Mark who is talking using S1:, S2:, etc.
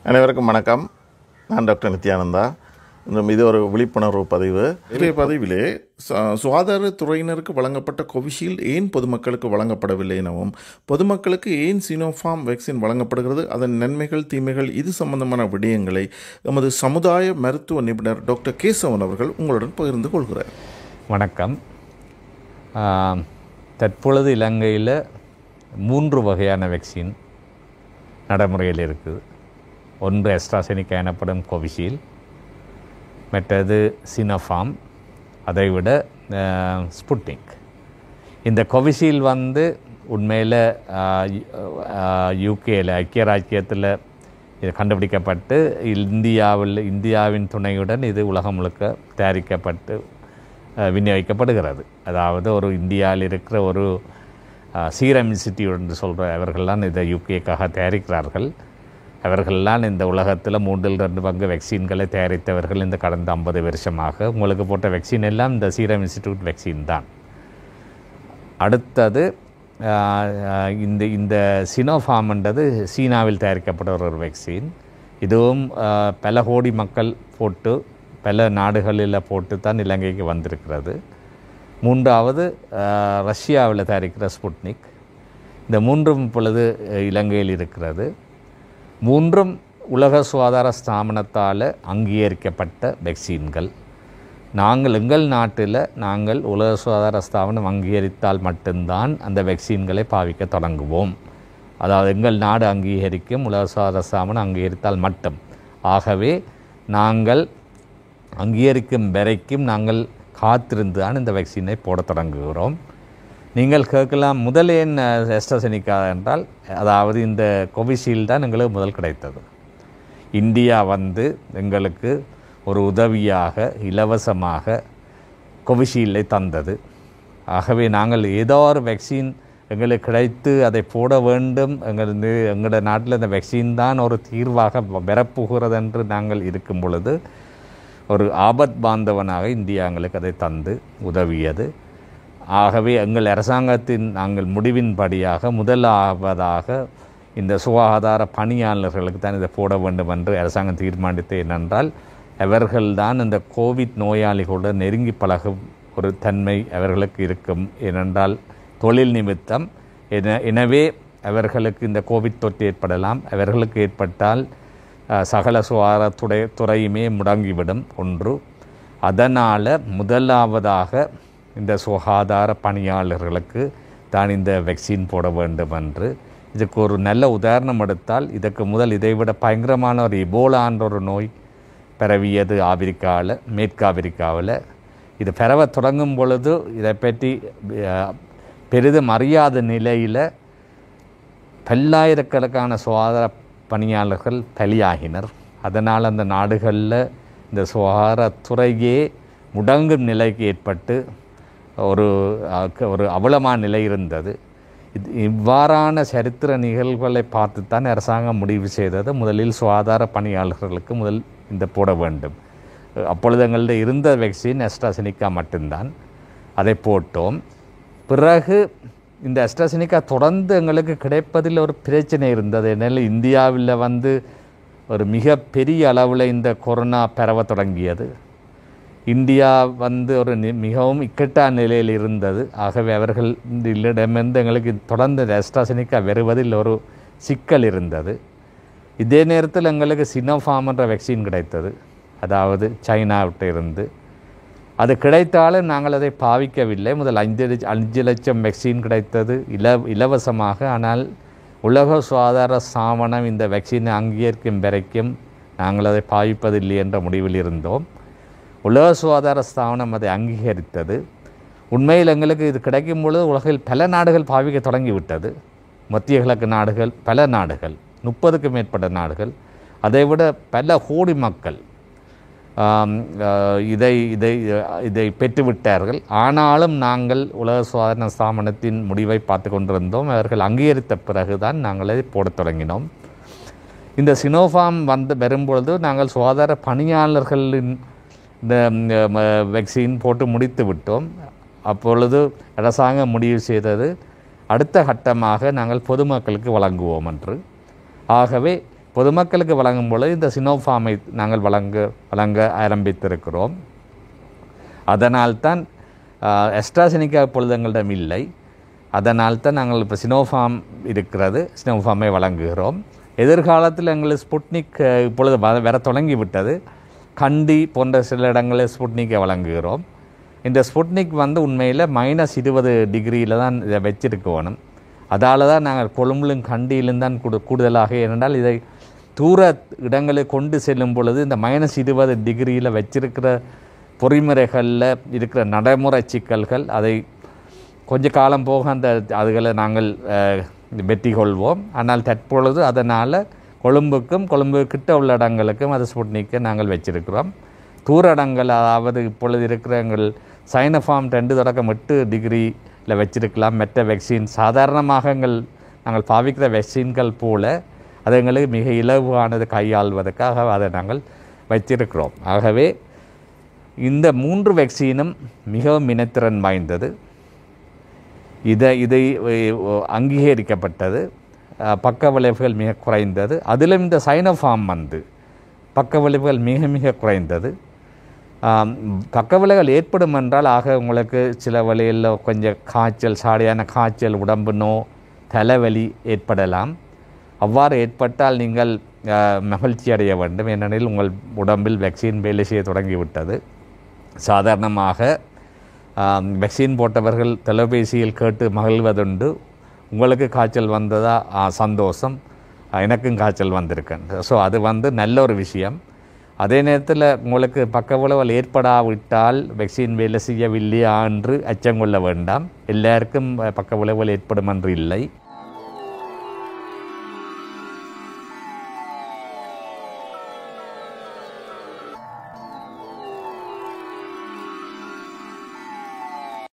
S1: அனைவருக்கும் வணக்கம் நான் டாக்டர் நித்யானந்தா இன்னும் இது ஒரு விழிப்புணர்வு பதிவு இன்றைய பதிவிலே சு- சுகாதாரத்துறையினருக்கு வழங்கப்பட்ட கோவிஷீல்டு ஏன் பொதுமக்களுக்கு வழங்கப்படவில்லை எனவும் பொதுமக்களுக்கு ஏன் சினோஃபார்ம் வேக்சின் வழங்கப்படுகிறது அதன் நன்மைகள் தீமைகள் இது சம்பந்தமான விடயங்களை எமது சமுதாய மருத்துவ நிபுணர் டாக்டர் கேசவன் அவர்கள் உங்களுடன் பகிர்ந்து கொள்கிறார்
S2: வணக்கம் ஆம், தற்பொழுது இலங்கையில் மூன்று வகையான வேக்சின் நடைமுறையில் இருக்குது ஒன்று எஸ்ட்ராசெனிக்கா எனப்படும் கோவிஷீல்டு மற்றது சினோஃபார்ம் அதை விட ஸ்புட்னிக் இந்த கோவிஷீல்டு வந்து உண்மையில் யூகேயில் ஐக்கிய ராஜ்யத்தில் இது கண்டுபிடிக்கப்பட்டு இந்தியாவில் இந்தியாவின் துணையுடன் இது உலகம் முழுக்க தயாரிக்கப்பட்டு அஹ், விநியோகிக்கப்படுகிறது அதாவது ஒரு இந்தியாவில் இருக்கிற ஒரு சீரம் இன்ஸ்டிடியூட் என்று சொல்கிற அவர்கள்லாம் இதை யூகேக்காக தயாரிக்கிறார்கள் அவர்கள்லாம் இந்த உலகத்தில் மூன்றில் ரெண்டு பங்கு வேக்சின்களை தயாரித்தவர்கள் இந்த கடந்த ஐம்பது வருஷமாக உங்களுக்கு போட்ட வேக்சின் எல்லாம் இந்த சீரம் இன்ஸ்டிடியூட் வேக்சின் தான் அடுத்தது ஆஹ், ஆஹ், இந்த இந்த சினோஃபார்ம்ன்றது சீனாவில் தயாரிக்கப்பட்ட ஒரு வேக்சின் இதுவும் ஆஹ், பல கோடி மக்கள் போட்டு பல நாடுகளில் போட்டு தான் இலங்கைக்கு வந்திருக்கிறது மூன்றாவது ஆஹ், ரஷ்யாவில் தயாரிக்கிற ஸ்புட்னிக் இந்த மூன்றும் இப்பொழுது அஹ், இலங்கையில் இருக்கிறது மூன்றும் உலக சுகாதார ஸ்தாபனத்தால் அங்கீகரிக்கப்பட்ட வேக்சின்கள் நாங்கள் எங்கள் நாட்டில் நாங்கள் உலக சுகாதார ஸ்தாபனம் அங்கீகரித்தால் மட்டும்தான் அந்த வேக்சின்களை பாவிக்க தொடங்குவோம் அதாவது எங்கள் நாடு அங்கீகரிக்கும் உலக சுகாதார ஸ்தாபனம் அங்கீகரித்தால் மட்டும் ஆகவே நாங்கள் அங்கீகரிக்கும் வரைக்கும் நாங்கள் காத்திருந்து தான் இந்த வேக்சினை போடத் தொடங்குகிறோம் நீங்கள் கேட்கலாம் முதல் ஏன் எஸ்ட்ரசெனிக்கா என்றால் அதாவது இந்த கோவிஷீல்டு தான் எங்களுக்கு முதல் கிடைத்தது இந்தியா வந்து எங்களுக்கு ஒரு உதவியாக இலவசமாக கோவிஷீல்டை தந்தது ஆகவே நாங்கள் ஏதோ ஒரு வேக்சின் எங்களுக்கு கிடைத்து அதை போட வேண்டும் எங்கள் எங்களோட நாட்டில் இந்த வேக்சின் தான் ஒரு தீர்வாக பெறப்போகிறது என்று நாங்கள் இருக்கும் பொழுது ஒரு ஆபத் பாந்தவனாக இந்தியா எங்களுக்கு அதை தந்து உதவியது ஆகவே எங்கள் அரசாங்கத்தின் நாங்கள் முடிவின்படியாக முதலாவதாக இந்த சுகாதார பணியாளர்களுக்கு தான் இதை போட வேண்டும் என்று அரசாங்கம் தீர்மானித்தது என்னென்றால் அவர்கள்தான் இந்த கோவிட் நோயாளிகளுடன் நெருங்கி பழகும் ஒரு தன்மை அவர்களுக்கு இருக்கும் ஏனென்றால் தொழில் நிமித்தம் என எனவே அவர்களுக்கு இந்த கோவிட் தொற்று ஏற்படலாம் அவர்களுக்கு ஏற்பட்டால் அஹ், சகல சுகாதாரத்துறை துறையுமே முடங்கிவிடும் ஒன்று அதனால் முதலாவதாக இந்த சுகாதார பணியாளர்களுக்கு தான் இந்த வேக்சின் போட வேண்டும் என்று இதுக்கு ஒரு நல்ல உதாரணம் எடுத்தால் இதற்கு முதல் இதைவிட பயங்கரமான ஒரு இபோலான்ற ஒரு நோய் பரவியது ஆப்பிரிக்காவில் மேற்கு ஆப்பிரிக்காவில் இது பரவ தொடங்கும் பொழுது இதை பற்றி அஹ், பெரிதும் அறியாத நிலையில் பல்லாயிரக்கணக்கான சுகாதார பணியாளர்கள் பலியாகினர் அதனால் அந்த நாடுகளில் இந்த சுகாதாரத்துறையே முடங்கும் நிலைக்கு ஏற்பட்டு ஒரு அஹ், க- ஒரு அவலமான நிலை இருந்தது இது இவ்வாறான சரித்திர நிகழ்வுகளை பார்த்துத்தான் அரசாங்கம் முடிவு செய்தது முதலில் சுகாதார பணியாளர்களுக்கு முதல் இந்த போட வேண்டும் அப்பொழுது எங்கள்கிட்ட இருந்த வேக்சின் எஸ்ட்ராசெனிக்கா மட்டும்தான் அதை போட்டோம் பிறகு இந்த அஸ்ட்ராசெனிக்கா தொடர்ந்து எங்களுக்கு கிடைப்பதில் ஒரு பிரச்சனை இருந்தது என்னால் இந்தியாவில் வந்து ஒரு மிக பெரிய அளவில் இந்த கொரோனா பரவ தொடங்கியது இந்தியா வந்து ஒரு நி- மிகவும் இக்கட்டான நிலையில் இருந்தது ஆகவே அவர்கள் இந்த இல்லிடமிருந்து எங்களுக்கு தொடர்ந்து அஸ்ட்ராசெனிக்கா வருவதில் ஒரு சிக்கல் இருந்தது இதே நேரத்தில் எங்களுக்கு சினோஃபார்ம் என்ற வேக்சின் கிடைத்தது அதாவது சைனாவிட்ட இருந்து அது கிடைத்தாலும் நாங்கள் அதை பாவிக்கவில்லை முதல் அஞ்சு லட்ச- அஞ்சு லட்சம் வேக்சின் கிடைத்தது இல இலவசமாக ஆனால் உலக சுகாதார ஸ்தாபனம் இந்த வேக்சினை அங்கீகரிக்கும் வரைக்கும் நாங்கள் அதை பாவிப்பதில்லை என்ற முடிவில் இருந்தோம் உலக சுகாதார ஸ்தாபனம் அதை அங்கீகரித்தது உண்மையில் எங்களுக்கு இது கிடைக்கும் பொழுது உலகில் பல நாடுகள் பாவிக்க தொடங்கிவிட்டது மத்திய கிழக்கு நாடுகள் பல நாடுகள் முப்பதுக்கும் மேற்பட்ட நாடுகள் அதைவிட பல கோடி மக்கள் ஆம், அஹ், இதை இதை இதை பெற்றுவிட்டார்கள் ஆனாலும் நாங்கள் உலக சுகாதார ஸ்தாபனத்தின் முடிவை பார்த்து கொண்டிருந்தோம் அவர்கள் அங்கீகரித்த பிறகுதான் நாங்கள் அதை போடத் தொடங்கினோம் இந்த சினோஃபார்ம் வந்து வரும்பொழுது நாங்கள் சுகாதார பணியாளர்களின் இந்த வேக்சின் போட்டு முடித்து விட்டோம் அப்பொழுது அரசாங்கம் முடிவு செய்தது அடுத்த கட்டமாக நாங்கள் பொதுமக்களுக்கு வழங்குவோம் என்று ஆகவே பொதுமக்களுக்கு வழங்கும் பொழுது இந்த சினோஃபார்மை நாங்கள் வழங்க வழங்க ஆரம்பித்திருக்கிறோம் அதனால்தான் எஸ்ட்ராசெனிக்கா இப்பொழுது எங்களிடம் இல்லை அதனால் தான் நாங்கள் இப்போ சினோஃபார்ம் இருக்கிறது சினோஃபார்மை வழங்குகிறோம் எதிர்காலத்தில் எங்களுக்கு ஸ்புட்னிக் அஹ், இப்பொழுது வ வர தொடங்கி விட்டது கண்டி போன்ற சில இடங்களில் ஸ்புட்னிக்கை வழங்குகிறோம் இந்த ஸ்புட்னிக் வந்து உண்மையில் மைனஸ் இருபது டிகிரியில் தான் இதை வச்சிருக்கணும் அதால் தான் நாங்கள் கொழும்பிலும் கண்டியிலும் தான் கூடு கூடுதலாக ஏனென்றால் இதை தூர இடங்களுக்கு கொண்டு செல்லும் பொழுது இந்த மைனஸ் இருபது டிகிரியில் வச்சிருக்கிற பொறிமுறைகளில் இருக்கிற நடைமுறை சிக்கல்கள் அதை கொஞ்ச காலம் போக அந்த அதுகளை நாங்கள் அஹ், வெற்றி கொள்வோம் ஆனால் தற்பொழுது அதனால் கொழும்புக்கும் கொழும்பு கிட்ட உள்ள இடங்களுக்கும் அது ஸ்புட்னிக்கை நாங்கள் வச்சிருக்கிறோம் தூர இடங்கள் அதாவது இப்பொழுது இருக்கிற எங்கள் சைனஃபார்ம் ரெண்டு தொடக்கம் எட்டு டிகிரியில் வச்சிருக்கலாம் மற்ற வேக்சின் சாதாரணமாக எங்கள் நாங்கள் பாவிக்கிற வேக்சின்கள் போல அது எங்களுக்கு மிக இலகுவானது கையாள்வதற்காக அதை நாங்கள் வச்சிருக்கிறோம் ஆகவே இந்த மூன்று வேக்சினும் மிகவும் இனத்திறன் வாய்ந்தது இதை இதை அஹ், அங்கீகரிக்கப்பட்டது அஹ், பக்க விளைவுகள் மிக குறைந்தது அதிலும் இந்த சைனோஃபார்ம் வந்து பக்க விளைவுகள் மிக மிக குறைந்தது ஆம், பக்க விளைவுகள் ஏற்படும் என்றால் ஆக உங்களுக்கு சில வழியில் கொஞ்சம் காய்ச்சல் சாடியான காய்ச்சல் உடம்பு நோ தலைவலி ஏற்படலாம் அவ்வாறு ஏற்பட்டால் நீங்கள் அஹ், மகிழ்ச்சி அடைய வேண்டும் ஏனெனில் உங்கள் உடம்பில் வேக்சின் வேலை செய்ய தொடங்கிவிட்டது சாதாரணமாக ஆம், வேக்சின் போட்டவர்கள் தொலைபேசியில் கேட்டு மகிழ்வதுண்டு உங்களுக்கு காய்ச்சல் வந்ததா ஆ, சந்தோஷம் ஆ, எனக்கும் காய்ச்சல் வந்திருக்கேன் ஸோ அது வந்து நல்ல ஒரு விஷயம் அதே நேரத்தில் உங்களுக்கு பக்க விளைவுகள் ஏற்படாவிட்டால் வேக்சின் வேலை செய்யவில்லையா என்று அச்சம் கொள்ள வேண்டாம் எல்லாருக்கும் அஹ், பக்க விளைவுகள் ஏற்படும் என்று இல்லை